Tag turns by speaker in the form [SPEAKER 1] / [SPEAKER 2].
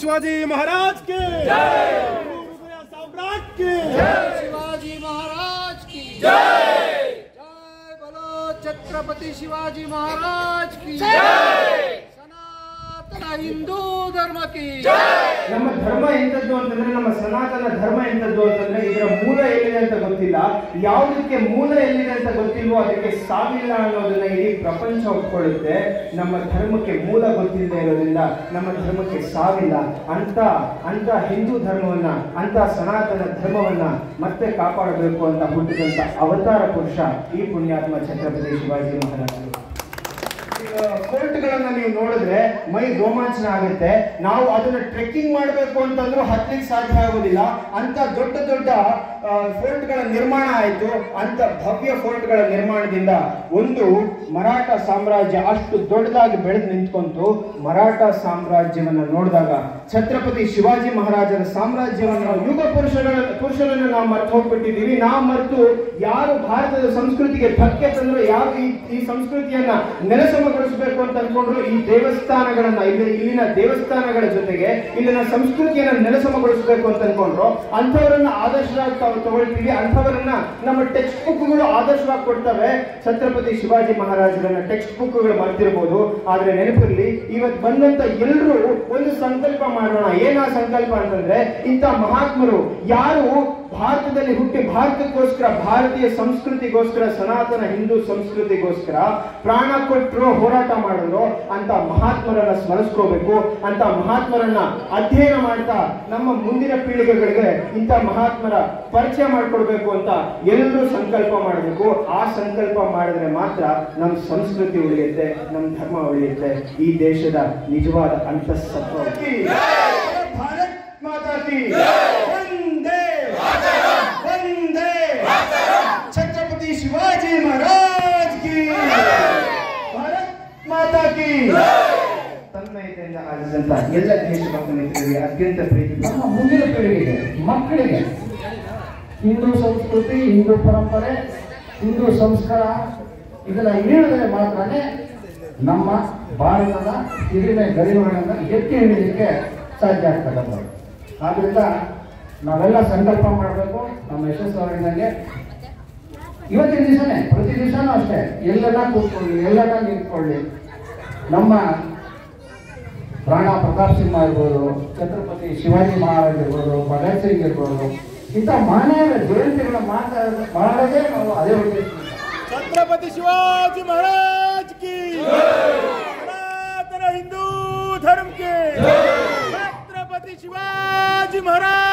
[SPEAKER 1] शिवाजी महाराज के मुगल सम्राट के
[SPEAKER 2] शिवाजी महाराज की जय बोलो छत्रपति शिवाजी महाराज की सनातन हिंदू धर्म की
[SPEAKER 3] ನಮ್ಮ ಧರ್ಮ ಎಂತದ್ದು ಅಂತಂದ್ರೆ ನಮ್ಮ ಸನಾತನ ಧರ್ಮ ಎಂತದ್ದು ಅಂತಂದ್ರೆ ಇದರ ಮೂಲ ಎಲ್ಲಿದೆ ಅಂತ ಗೊತ್ತಿಲ್ಲ ಯಾವುದಕ್ಕೆ ಮೂಲ ಎಲ್ಲಿದೆ ಅಂತ ಗೊತ್ತಿಲ್ವೋ ಅದಕ್ಕೆ ಸಾವಿಲ್ಲ ಅನ್ನೋದನ್ನ ಇಡೀ ಪ್ರಪಂಚ ಒಪ್ಕೊಳ್ಳುತ್ತೆ ನಮ್ಮ ಧರ್ಮಕ್ಕೆ ಮೂಲ ಗೊತ್ತಿಲ್ಲದೆ ಇರೋದ್ರಿಂದ ನಮ್ಮ ಧರ್ಮಕ್ಕೆ ಸಾವಿಲ್ಲ ಅಂತ ಅಂತ ಹಿಂದೂ ಧರ್ಮವನ್ನ ಅಂತ ಸನಾತನ ಧರ್ಮವನ್ನ ಮತ್ತೆ ಕಾಪಾಡಬೇಕು ಅಂತ ಹುಟ್ಟಿದಂತ ಅವತಾರ ಪುರುಷ ಈ ಪುಣ್ಯಾತ್ಮ ಛತ್ರಪತಿ ಶಿವಾಜಿ ಮಹಾರಾಜರು ಫೋರ್ಟ್ಗಳನ್ನ ನೀವು ನೋಡಿದ್ರೆ ಮೈ ರೋಮಾಂಚನ ಆಗುತ್ತೆ ನಾವು ಅದನ್ನ ಟ್ರೆಕ್ಕಿಂಗ್ ಮಾಡಬೇಕು ಅಂತಂದ್ರೂ ಹತ್ತಲಿಕ್ಕೆ ಸಾಧ್ಯ ಆಗೋದಿಲ್ಲ ಅಂತ ದೊಡ್ಡ ದೊಡ್ಡ ಫೋರ್ಟ್ಗಳ ನಿರ್ಮಾಣ ಆಯಿತು ಅಂತ ಭವ್ಯ ಫೋರ್ಟ್ಗಳ ನಿರ್ಮಾಣದಿಂದ ಒಂದು ಮರಾಠ ಸಾಮ್ರಾಜ್ಯ ಅಷ್ಟು ದೊಡ್ಡದಾಗಿ ಬೆಳೆದು ನಿಂತ್ಕೊಂತು ಮರಾಠ ಸಾಮ್ರಾಜ್ಯವನ್ನ ನೋಡಿದಾಗ ಛತ್ರಪತಿ ಶಿವಾಜಿ ಮಹಾರಾಜರ ಸಾಮ್ರಾಜ್ಯವನ್ನ ನಾವು ಯುಗ ಪುರುಷರ ಪುರುಷರನ್ನು ನಾವು ಮರ್ತು ಹೋಗ್ಬಿಟ್ಟಿದ್ದೀವಿ ನಾವು ಮರೆತು ಯಾರು ಭಾರತದ ಸಂಸ್ಕೃತಿಗೆ ಧಕ್ಕೆ ತಂದ್ರು ಯಾರು ಈ ಈ ಸಂಸ್ಕೃತಿಯನ್ನ ನೆಲಸಮಗೊಳಿಸಬೇಕು ಅಂತ ಅನ್ಕೊಂಡ್ರು ಈ ದೇವಸ್ಥಾನಗಳನ್ನ ಇಲ್ಲಿ ಇಲ್ಲಿನ ದೇವಸ್ಥಾನಗಳ ಜೊತೆಗೆ ಇಲ್ಲಿನ ಸಂಸ್ಕೃತಿಯನ್ನ ನೆಲಸಮಗೊಳಿಸಬೇಕು ಅಂತ ಅನ್ಕೊಂಡ್ರು ಅಂಥವರನ್ನ ಆದರ್ಶವಾಗಿ ತಾವು ತಗೊಳ್ತೀವಿ ಅಂಥವರನ್ನ ನಮ್ಮ ಟೆಕ್ಸ್ಟ್ ಬುಕ್ಗಳು ಆದರ್ಶವಾಗಿ ಕೊಡ್ತವೆ ಛತ್ರಪತಿ ಶಿವಾಜಿ ಮಹಾರಾಜರನ್ನ ಟೆಕ್ಸ್ಟ್ ಬುಕ್ಗಳು ಮರ್ತಿರ್ಬೋದು ಆದ್ರೆ ನೆನಪಿರ್ಲಿ ಇವತ್ತು ಬಂದಂತ ಎಲ್ಲರೂ ಒಂದು ಸಂಕಲ್ಪ ಮಾಡೋಣ ಏನಾ ಸಂಕಲ್ಪ ಅಂತಂದ್ರೆ ಇಂಥ ಮಹಾತ್ಮರು ಯಾರು ಭಾರತದಲ್ಲಿ ಹುಟ್ಟಿ ಭಾರತಕ್ಕೋಸ್ಕರ ಭಾರತೀಯ ಸಂಸ್ಕೃತಿಗೋಸ್ಕರ ಸನಾತನ ಹಿಂದೂ ಸಂಸ್ಕೃತಿಗೋಸ್ಕರ ಪ್ರಾಣ ಕೊಟ್ಟರು ಹೋರಾಟ ಮಾಡಿದ್ರು ಅಂತ ಮಹಾತ್ಮರನ್ನ ಸ್ಮರಿಸ್ಕೋಬೇಕು ಅಂತ ಮಹಾತ್ಮರನ್ನ ಅಧ್ಯಯನ ಮಾಡ್ತಾ ನಮ್ಮ ಮುಂದಿನ ಪೀಳಿಗೆಗಳಿಗೆ ಇಂಥ ಮಹಾತ್ಮರ ಪರಿಚಯ ಮಾಡ್ಕೊಡ್ಬೇಕು ಅಂತ ಎಲ್ಲರೂ ಸಂಕಲ್ಪ ಮಾಡಬೇಕು ಆ ಸಂಕಲ್ಪ ಮಾಡಿದ್ರೆ ಮಾತ್ರ ನಮ್ಮ ಸಂಸ್ಕೃತಿ ಉಳಿಯುತ್ತೆ ನಮ್ಮ ಧರ್ಮ ಉಳಿಯುತ್ತೆ ಈ ದೇಶದ ನಿಜವಾದ ಅಂತಃಸತ್ವ ಭಾರತ್ ಮಾತಾ ಕಿ ವಂದೇ ವಂದೇ ಛತ್ರಪತಿ ಶಿವಾಜಿ ಮಹಾರಾಜ್ ಕಿ ಭಾರತ್ ಮಾತಾ ಕಿ ತನ್ಮಯತೆಯಿಂದ ಆಲಿಸಿದಂತ ಎಲ್ಲ ದೇಶಭಕ್ತ ಮಿತ್ರರಿಗೆ ಅತ್ಯಂತ ಪ್ರೀತಿ
[SPEAKER 4] ನಮ್ಮ ಮುಂದಿನ ಪೀಳಿಗೆಗೆ ಮಕ್ಕಳಿಗೆ ಹಿಂದೂ ಸಂಸ್ಕೃತಿ ಹಿಂದೂ ಪರಂಪರೆ ಹಿಂದೂ ಸಂಸ್ಕಾರ ಇದನ್ನ ಹೇಳಿದ್ರೆ ಮಾತ್ರನೇ ನಮ್ಮ ಭಾರತದ ಹಿರಿಮೆ ಗರಿಮೆಗಳನ್ನು ಎತ್ತಿ ಹಿಡಿಯಲಿಕ್ಕೆ ಸಾಧ್ಯ ಆಗ್ತದೆ ಆದ್ರಿಂದ ನಾವೆಲ್ಲ ಸಂಕಲ್ಪ ಮಾಡಬೇಕು ನಮ್ಮ ಯಶಸ್ಸು ಅವರಿದಂಗೆ ಇವತ್ತಿನ ದಿವಸನೇ ಪ್ರತಿ ದಿವಸನೂ ಅಷ್ಟೇ ಎಲ್ಲೆಲ್ಲ ಕೂತ್ಕೊಳ್ಳಿ ಎಲ್ಲೆಲ್ಲ ನಿಂತ್ಕೊಳ್ಳಿ ನಮ್ಮ ರಾಣಾ ಪ್ರತಾಪ್ ಸಿಂಹ ಇರ್ಬೋದು ಛತ್ರಪತಿ ಶಿವಾಜಿ ಮಹಾರಾಜ್ ಇರ್ಬೋದು ಭಗತ್ ಸಿಂಗ್ ಇರ್ಬೋದು ಇಂಥ ಮಹನೀಯರ ಜಯಂತಿಗಳ ಮಾತಾಡ ಮಾಡೋದೇ ನಾವು ಅದೇ ಉದ್ದೇಶ
[SPEAKER 1] छत्रपति शिवाजी महाराज की सनातन हिंदू धर्म के छत्रपति शिवाजी महाराज